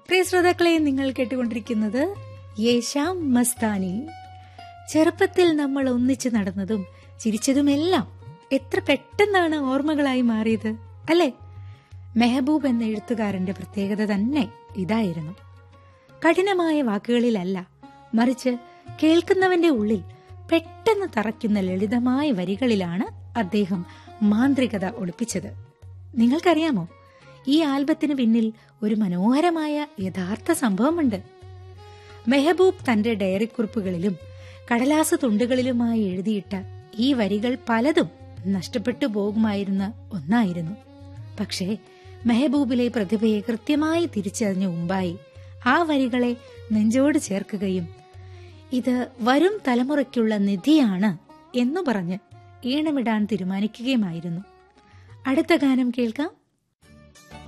പ്രിയ ശ്രോതാക്കളെ നിങ്ങൾ കേട്ടുകൊണ്ടിരിക്കുന്നത് യേശാം മസ്താനി ചെറുപ്പത്തിൽ നമ്മൾ ഒന്നിച്ചു നടന്നതും ചിരിച്ചതുമെല്ലാം എത്ര പെട്ടെന്നാണ് ഓർമ്മകളായി മാറിയത് അല്ലേ മെഹബൂബ് എന്ന എഴുത്തുകാരന്റെ പ്രത്യേകത തന്നെ ഇതായിരുന്നു കഠിനമായ വാക്കുകളിലല്ല മറിച്ച് കേൾക്കുന്നവന്റെ ഉള്ളിൽ പെട്ടെന്ന് തറയ്ക്കുന്ന ലളിതമായ വരികളിലാണ് അദ്ദേഹം മാന്ത്രികത ഒളിപ്പിച്ചത് നിങ്ങൾക്കറിയാമോ ഈ ആൽബത്തിന് പിന്നിൽ ഒരു മനോഹരമായ യഥാർത്ഥ സംഭവമുണ്ട് മെഹബൂബ് തന്റെ ഡയറിക്കുറിപ്പുകളിലും കടലാസ് തുണ്ടുകളിലുമായി എഴുതിയിട്ട ഈ വരികൾ പലതും നഷ്ടപ്പെട്ടു പോകുമായിരുന്ന ഒന്നായിരുന്നു പക്ഷേ മെഹബൂബിലെ പ്രതിഭയെ കൃത്യമായി തിരിച്ചറിഞ്ഞ ഉമ്പായി ആ വരികളെ നെഞ്ചോട് ചേർക്കുകയും ഇത് വരും തലമുറയ്ക്കുള്ള നിധിയാണ് എന്നു പറഞ്ഞ് ഈണമിടാൻ തീരുമാനിക്കുകയുമായിരുന്നു അടുത്ത ഗാനം കേൾക്കാം